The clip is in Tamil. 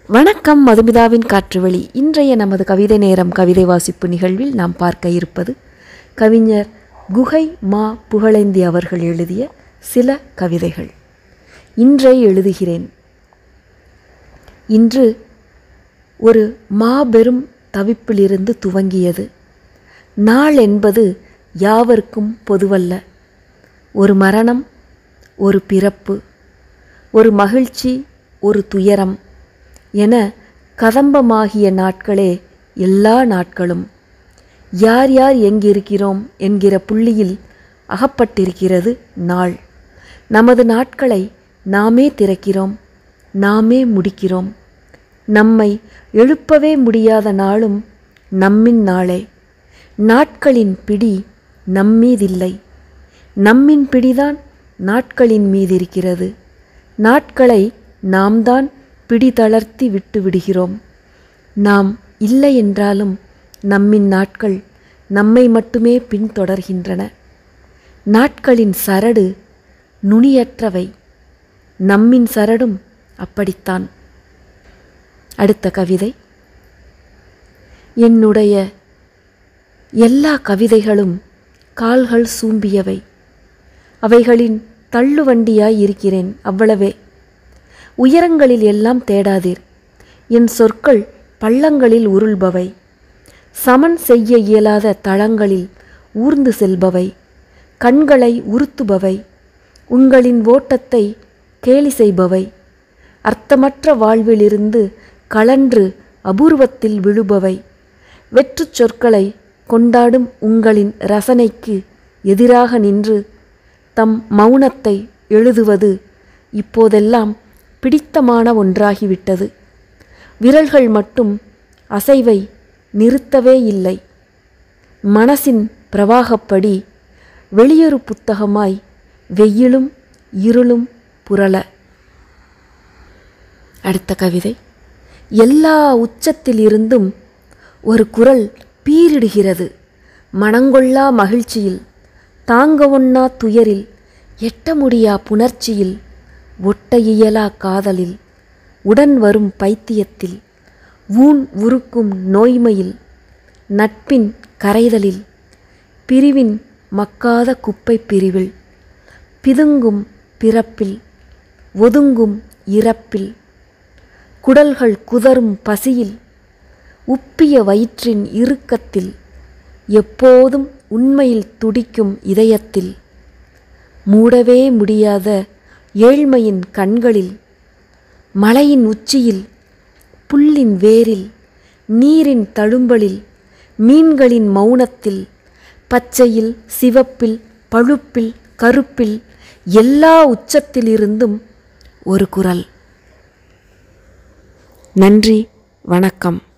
வணக்கம் மதுமிதாவின் காற்றுவழி இன்றைய நமது கவிதை நேரம் கவிதை வாசிப்பு நிகழ்வில் நாம் பார்க்க இருப்பது கவிஞர் குகை மா புகழேந்தி அவர்கள் எழுதிய சில கவிதைகள் இன்றை எழுதுகிறேன் இன்று ஒரு மாபெரும் தவிப்பிலிருந்து துவங்கியது நாள் என்பது யாவருக்கும் பொதுவல்ல ஒரு மரணம் ஒரு பிறப்பு ஒரு மகிழ்ச்சி ஒரு துயரம் என கதம்பமாகிய நாட்களே எல்லா நாட்களும் யார் யார் எங்கிருக்கிறோம் என்கிற புள்ளியில் அகப்பட்டிருக்கிறது நாள் நமது நாட்களை நாமே திறக்கிறோம் நாமே முடிக்கிறோம் நம்மை எழுப்பவே முடியாத நாளும் நம்மின் நாளே நாட்களின் பிடி நம்மீதில்லை நம்மின் பிடிதான் நாட்களின் மீதிருக்கிறது நாட்களை நாம் தான் பிடி தளர்த்தி விட்டு விடுகிறோம் நாம் இல்லை என்றாலும் நம்மின் நாட்கள் நம்மை மட்டுமே பின்தொடர்கின்றன நாட்களின் சரடு நுனியற்றவை நம்மின் சரடும் அப்படித்தான் அடுத்த கவிதை என்னுடைய எல்லா கவிதைகளும் கால்கள் சூம்பியவை அவைகளின் தள்ளுவண்டியாய் இருக்கிறேன் அவ்வளவே உயரங்களில் எல்லாம் தேடாதீர் என் சொற்கள் பள்ளங்களில் உருள்பவை சமன் செய்ய இயலாத தளங்களில் ஊர்ந்து செல்பவை கண்களை உறுத்துபவை உங்களின் ஓட்டத்தை கேலி செய்பவை அர்த்தமற்ற வாழ்விலிருந்து கலன்று அபூர்வத்தில் விழுபவை வெற்றுச் சொற்களை கொண்டாடும் உங்களின் ரசனைக்கு எதிராக நின்று தம் மௌனத்தை எழுதுவது இப்போதெல்லாம் பிடித்தமான ஒன்றாகிவிட்டது விரல்கள் மட்டும் அசைவை நிறுத்தவே இல்லை மனசின் பிரவாகப்படி வெளியொரு புத்தகமாய் வெயிலும் இருளும் புரள அடுத்த கவிதை எல்லா உச்சத்திலிருந்தும் ஒரு குரல் பீரிடுகிறது மனங்கொள்ளா மகிழ்ச்சியில் தாங்க ஒண்ணா துயரில் எட்ட முடியா புணர்ச்சியில் ஒட்ட இயலா காதலில் உடன் வரும் பைத்தியத்தில் ஊன் உருக்கும் நோய்மையில் நட்பின் கரைதலில் பிரிவின் மக்காத குப்பை பிரிவில் பிதுங்கும் பிறப்பில் ஒதுங்கும் இறப்பில் குடல்கள் குதறும் பசியில் உப்பிய வயிற்றின் இறுக்கத்தில் எப்போதும் உண்மையில் துடிக்கும் இதயத்தில் மூடவே முடியாத ஏழ்மையின் கண்களில் மலையின் உச்சியில் புல்லின் வேரில் நீரின் தழும்பலில் மீன்களின் மௌனத்தில் பச்சையில் சிவப்பில் பழுப்பில் கருப்பில் எல்லா உச்சத்திலிருந்தும் ஒரு குரல் நன்றி வணக்கம்